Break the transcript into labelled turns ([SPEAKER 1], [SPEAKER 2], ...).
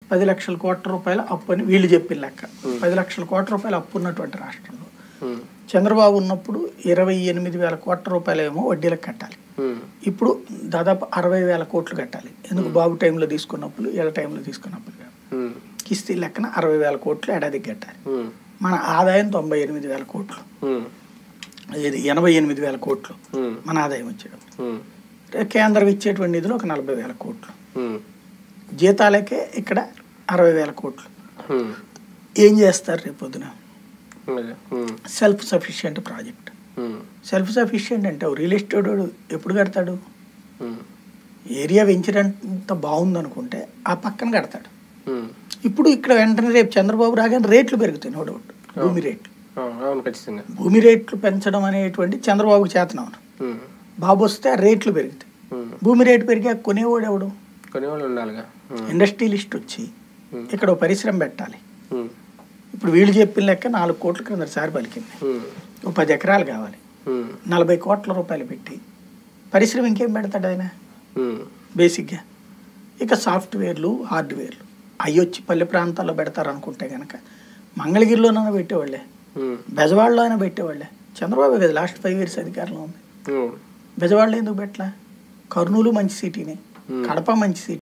[SPEAKER 1] పది లక్షల కోట్ల రూపాయల అప్పు అని వీళ్ళు చెప్పిన లెక్క పది లక్షల కోట్ల రూపాయల అప్పు ఉన్నటువంటి రాష్ట్రంలో
[SPEAKER 2] ఉమ్,
[SPEAKER 1] చంద్రబాబు ఉన్నప్పుడు ఇరవై ఎనిమిది వేల కోట్ల రూపాయలు ఏమో వడ్డీలకు కట్టాలి
[SPEAKER 2] ఉమ్,
[SPEAKER 1] ఇప్పుడు దాదాపు అరవై వేల కోట్లు కట్టాలి ఎందుకు బాబు టైంలో తీసుకున్నప్పుడు వీళ్ళ టైంలో తీసుకున్నప్పుడు కాదు.
[SPEAKER 2] ఉమ్,
[SPEAKER 1] కిస్తీ లెక్కన అరవై వేల కోట్లు ఏడాదికి కట్టాలి
[SPEAKER 2] ఉమ్,
[SPEAKER 1] మన ఆదాయం తొంభై ఎనిమిది వేల కోట్లు
[SPEAKER 2] ఉమ్,
[SPEAKER 1] ఇది ఎనభై ఎనిమిది వేల కోట్లు
[SPEAKER 2] ఉమ్,
[SPEAKER 1] మన ఆదాయం వచ్చేటప్పుడు
[SPEAKER 2] ఉమ్,
[SPEAKER 1] కేంద్రం ఇచ్చేటువంటి నిధులు ఒక నలభై వేల కోట్లు
[SPEAKER 2] ఉమ్,
[SPEAKER 1] జీతాలకే ఇక్కడ అరవై వేల కోట్లు
[SPEAKER 2] ఉమ్,
[SPEAKER 1] ఏం చేస్తారు రేపు పొద్దున
[SPEAKER 2] అదే, um,
[SPEAKER 1] self sufficient project
[SPEAKER 2] um,
[SPEAKER 1] self sufficient అంటే ఓ రియల్ ఎస్టేట్ వాడు ఎప్పుడు కడతాడు
[SPEAKER 2] ఉమ్,
[SPEAKER 1] ఏరియా పెంచినంత బాగుందనుకుంటే ఆ పక్కన కడతాడు
[SPEAKER 2] ఉమ్,
[SPEAKER 1] ఇప్పుడు ఇక్కడ వెంటనే రేపు చంద్రబాబు రాగానే రేట్లు పెరుగుతాయి నో డౌట్ భూమి రేట్లు
[SPEAKER 2] ఆ, అవును ఖచ్చితంగా
[SPEAKER 1] భూమి రేట్లు పెంచడం అనేటువంటి చంద్రబాబుకి చేతనవును
[SPEAKER 2] ఉమ్,
[SPEAKER 1] బాబు వస్తే ఆ రేట్లు పెరుగుతాయి
[SPEAKER 2] ఉమ్,
[SPEAKER 1] భూమి రేటు పెరిగాక కొనేవాడు ఎవడు
[SPEAKER 2] కొనేవాళ్ళు ఉండాలిగా ఉమ్,
[SPEAKER 1] ఇండస్ట్రియలిస్ట్ వచ్చి
[SPEAKER 2] ఉమ్,
[SPEAKER 1] ఇక్కడ ఓ పరిశ్రమ పెట్టాలి
[SPEAKER 2] ఉమ్,
[SPEAKER 1] ఇప్పుడు వీళ్ళు చెప్పిన లెక్క నాలుగు కోట్ల క్రిందసారి పలికింది
[SPEAKER 2] ఉమ్,
[SPEAKER 1] ఓ పది ఎకరాలు కావాలి
[SPEAKER 2] ఉమ్,
[SPEAKER 1] నలభై కోట్ల రూపాయలు పెట్టి పరిశ్రమ ఇంకేం పెడతాడు ఆయన
[SPEAKER 2] ఉమ్,
[SPEAKER 1] బేసిక్గా ఇక సాఫ్ట్వేర్లు హార్డ్వేర్లు అవి వచ్చి పల్లె ప్రాంతాల్లో పెడతారు అనుకుంటే కనుక మంగళగిరిలోనైనా పెట్టేవాళ్ళే
[SPEAKER 2] ఉమ్,
[SPEAKER 1] బెజవాడలో అయినా పెట్టేవాళ్ళే చంద్రబాబు కదా లాస్ట్ ఫైవ్ ఇయర్స్ అధికారంలో ఉంది
[SPEAKER 2] ఉమ్,
[SPEAKER 1] బెజవాడలో ఎందుకు పెట్టలా కర్నూలు మంచి సిటీనే
[SPEAKER 2] Hmm.
[SPEAKER 1] కడప మంచి సిటీ